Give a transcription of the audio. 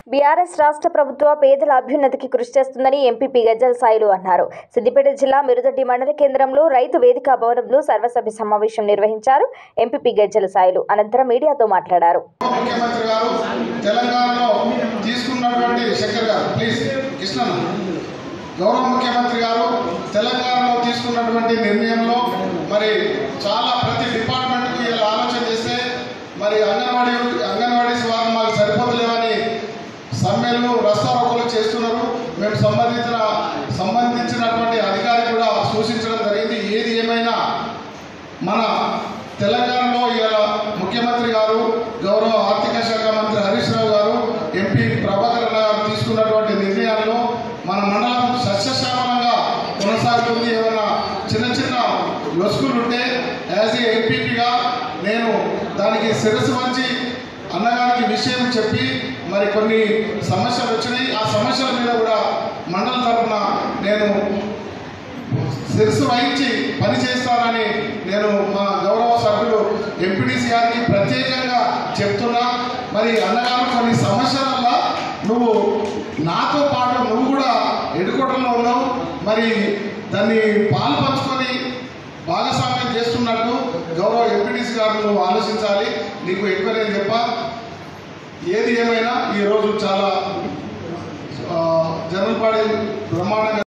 BRS రాష్ట్ర ప్రభుత్వ పేదల అభ్యున్నతికి కృషి చేస్తుందని ఎంపీపీ గజ్జల సాయిలు అన్నారు సిద్దిపేట జిల్లా మిరుదొడ్డి మండల కేంద్రంలో రైతు వేదిక భవనంలో సర్వసభ్య సమావేశం నిర్వహించారు ఎంపీపీ గజ్జల సాయిలు అనంతరం మీడియాతో మాట్లాడారు ముఖ్యమంత్రి గారు తెలంగాణలో తీసుకున్నటువంటి శంకర్ గారు ప్లీజ్ కృష్ణ గౌరవ ముఖ్యమంత్రి గారు తెలంగాణలో తీసుకున్నటువంటి నిర్ణయంలో మరి చాలా ప్రతి డిపార్ట్మెంట్కు ఇలా ఆలోచన చేస్తే మరి అంగన్వాడీ అంగన్వాడీస్ వారు మాకు సరిపోతలేవని సమ్మెలు రస్తారోకోలు చేస్తున్నారు మేము సంబంధించిన సంబంధించినటువంటి అధికారి కూడా సూచించడం జరిగింది ఏది ఏమైనా మన తెలంగాణలో ఇవాళ ముఖ్యమంత్రి గారు గౌరవ ఆర్థిక శాఖ మంత్రి హరీష్ రావు గారు ఎంపీ ప్రభాకర్ గారు తీసుకున్నటువంటి నిర్ణయాల్లో మన మండలం సస్యశ్యామలంగా కొనసాగుతుంది ఏమైనా చిన్న చిన్న లొసుకులు ఉంటే యాజ్ ఏ ఎంపీపీగా నేను దానికి శిరస్సు వంచి అన్నగారికి విషయం చెప్పి మరి కొన్ని సమస్యలు వచ్చినాయి ఆ సమస్యల మీద కూడా మండలం తరఫున నేను శిరస్సు వహించి పని చేస్తానని నేను మా గౌరవ సభ్యులు ఎంపీడీసీ గారికి ప్రత్యేకంగా చెప్తున్నా మరి అన్నగారు కొన్ని సమస్యల నువ్వు నాతో పాటు నువ్వు కూడా ఎడుకోవడంలో ఉన్నావు మరి దాన్ని పాలు పంచుకొని భాగస్వామ్యం చేస్తున్నట్టు గౌరవ ఎంపీడీసీ గారు నువ్వు ఆలోచించాలి నీకు ఎక్కువ నేను చెప్పా ఏది ఏమైనా ఈరోజు చాలా ఆ, జనరల్ బాడీ బ్రహ్మాండంగా